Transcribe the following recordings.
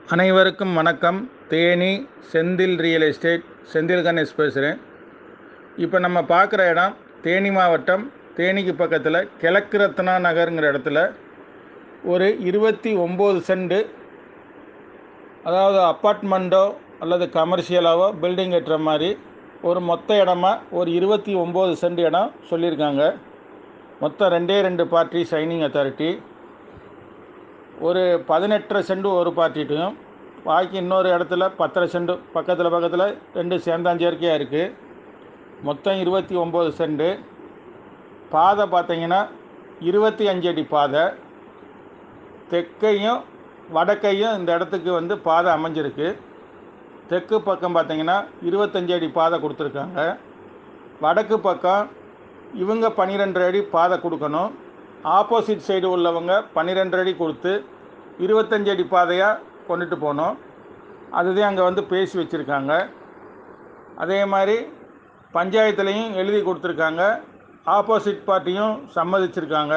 அனைவருக்கும் வணக்கம் Theni Senthil real estate Senthil Ganesh பேசுகிறேன் இப்போ நம்ம பார்க்குற இடம் தேனி மாவட்டம் தேனிக்கு பக்கத்தில் கிழக்கு ரத்னா நகருங்கிற இடத்துல ஒரு இருபத்தி ஒம்பது சென்ட் அதாவது அப்பார்ட்மெண்ட்டோ அல்லது கமர்ஷியலாவோ பில்டிங் கட்டுற மாதிரி ஒரு மொத்த இடமா ஒரு இருபத்தி ஒம்பது சென்ட் இடம் சொல்லியிருக்காங்க மொத்தம் ரெண்டே ரெண்டு பார்ட்டி சைனிங் அத்தாரிட்டி ஒரு பதினெட்டரை சென்ட் ஒரு பார்ட்டிட்டும் பாக்கி இன்னொரு இடத்துல பத்தரை சென்ட் பக்கத்தில் பக்கத்தில் ரெண்டு சேர்ந்தாஞ்சேர்க்கையாக இருக்குது மொத்தம் இருபத்தி ஒம்பது சென்ட் பாதை பார்த்தீங்கன்னா இருபத்தி அஞ்சு அடி பாதை தெற்கையும் வடக்கையும் இந்த இடத்துக்கு வந்து பாதை அமைஞ்சிருக்கு தெற்கு பக்கம் பார்த்தீங்கன்னா இருபத்தஞ்சு அடி பாதை கொடுத்துருக்காங்க வடக்கு பக்கம் இவங்க பன்னிரெண்டு அடி பாதை கொடுக்கணும் ஆப்போசிட் சைடு உள்ளவங்க பன்னிரெண்டு அடி கொடுத்து இருபத்தஞ்சு அடி பாதையாக கொண்டுட்டு போகணும் அதுதான் அங்கே வந்து பேசி வச்சுருக்காங்க அதே மாதிரி பஞ்சாயத்துலேயும் எழுதி கொடுத்துருக்காங்க ஆப்போசிட் பார்ட்டியும் சம்மதிச்சிருக்காங்க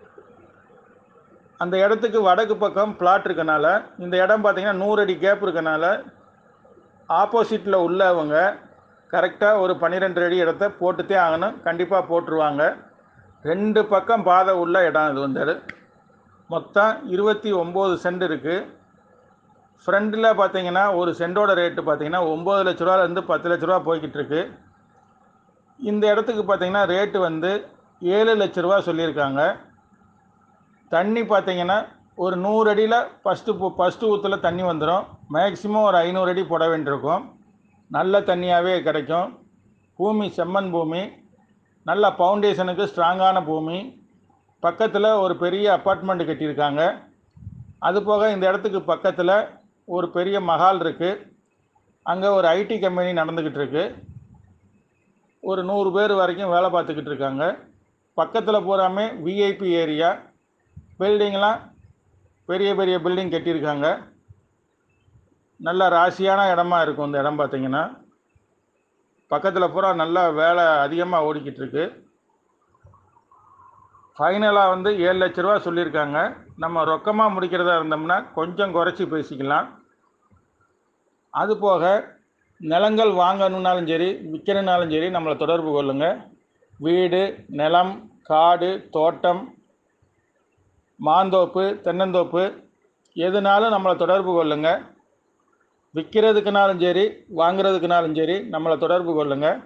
அந்த இடத்துக்கு வடக்கு பக்கம் பிளாட் இருக்கனால இந்த இடம் பார்த்திங்கன்னா நூறு அடி கேப் இருக்கனால ஆப்போசிட்டில் உள்ளவங்க கரெக்டாக ஒரு பன்னிரெண்டு அடி இடத்த போட்டுத்தே ஆகணும் கண்டிப்பாக போட்டுருவாங்க ரெண்டு பக்கம் பாதை உள்ள இடம் இது வந்து மொத்தம் இருபத்தி ஒம்பது சென்ட் இருக்குது ஃப்ரண்டில் பார்த்தீங்கன்னா ஒரு சென்டோட ரேட்டு பார்த்தீங்கன்னா ஒம்பது லட்ச ரூபாலேருந்து பத்து லட்ச ரூபா போய்கிட்டு இருக்கு இந்த இடத்துக்கு பார்த்தீங்கன்னா ரேட்டு வந்து ஏழு லட்ச ரூபா சொல்லியிருக்காங்க தண்ணி பார்த்தீங்கன்னா ஒரு நூறு அடியில் ஃபஸ்ட்டு ஃபஸ்ட்டு ஊற்றுல தண்ணி வந்துடும் மேக்ஸிமம் ஒரு ஐநூறு அடி போட வேண்டியிருக்கும் நல்ல தண்ணியாகவே கிடைக்கும் பூமி செம்மண் பூமி நல்ல ஃபவுண்டேஷனுக்கு ஸ்ட்ராங்கான பூமி பக்கத்தில் ஒரு பெரிய அப்பார்ட்மெண்ட் கட்டியிருக்காங்க அது போக இந்த இடத்துக்கு பக்கத்தில் ஒரு பெரிய மஹால் இருக்குது அங்கே ஒரு ஐடி கம்பெனி நடந்துக்கிட்டு இருக்கு ஒரு நூறு பேர் வரைக்கும் வேலை பார்த்துக்கிட்டு இருக்காங்க பக்கத்தில் பூராமே விஐபி ஏரியா பில்டிங்லாம் பெரிய பெரிய பில்டிங் கட்டியிருக்காங்க நல்ல ராசியான இடமா இருக்கும் இந்த இடம் பார்த்தீங்கன்னா பக்கத்தில் பூரா நல்லா வேலை அதிகமாக ஓடிக்கிட்டு இருக்கு ஃபைனலாக வந்து ஏழு லட்ச ரூபா சொல்லியிருக்காங்க நம்ம ரொக்கமாக முடிக்கிறதா இருந்தோம்னா கொஞ்சம் குறைச்சி பேசிக்கலாம் அது போக நிலங்கள் வாங்கணுன்னாலும் சரி விற்கணுன்னாலும் சரி நம்மளை தொடர்பு கொள்ளுங்கள் வீடு நிலம் காடு தோட்டம் மாந்தோப்பு தென்னந்தோப்பு எதுனாலும் நம்மளை தொடர்பு கொள்ளுங்கள் விற்கிறதுக்குனாலும் சரி வாங்குறதுக்குனாலும் சரி நம்மளை தொடர்பு கொள்ளுங்கள்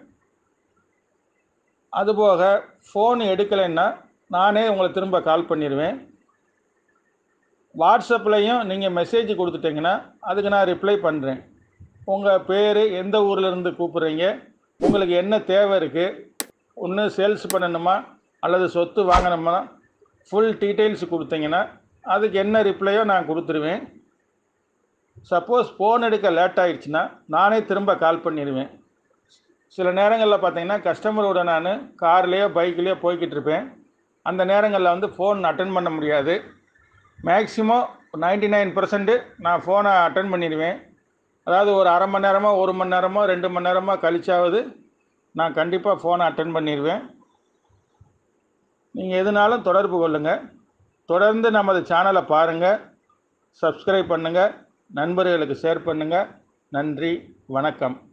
அதுபோக ஃபோன் எடுக்கலைன்னா நானே உங்களை திரும்ப கால் பண்ணிடுவேன் வாட்ஸ்அப்லேயும் நீங்கள் மெசேஜ் கொடுத்துட்டிங்கன்னா அதுக்கு நான் ரிப்ளை பண்ணுறேன் உங்கள் பேர் எந்த ஊர்லேருந்து கூப்பிட்றீங்க உங்களுக்கு என்ன தேவை இருக்குது ஒன்று சேல்ஸ் பண்ணணுமா அல்லது சொத்து வாங்கணுமா ஃபுல் டீட்டெயில்ஸ் கொடுத்தீங்கன்னா அதுக்கு என்ன ரிப்ளையோ நான் கொடுத்துருவேன் சப்போஸ் ஃபோன் எடுக்க லேட் ஆகிடுச்சுன்னா நானே திரும்ப கால் பண்ணிடுவேன் சில நேரங்களில் பார்த்தீங்கன்னா கஸ்டமரோட நான் கார்லேயோ பைக்லேயோ போய்கிட்டு இருப்பேன் அந்த நேரங்களில் வந்து ஃபோன் அட்டன் பண்ண முடியாது மேக்ஸிமம் நைன்டி நைன் பர்சன்ட்டு நான் ஃபோனை அட்டன் பண்ணிடுவேன் அதாவது ஒரு அரை மணி நேரமோ ஒரு மணி நேரமோ ரெண்டு மணி நேரமோ கழிச்சாவது நான் கண்டிப்பாக ஃபோனை அட்டன் பண்ணிடுவேன் நீங்கள் எதுனாலும் தொடர்பு கொள்ளுங்கள் தொடர்ந்து நமது சேனலை பாருங்கள் சப்ஸ்கிரைப் பண்ணுங்கள் நண்பர்களுக்கு ஷேர் பண்ணுங்கள் நன்றி வணக்கம்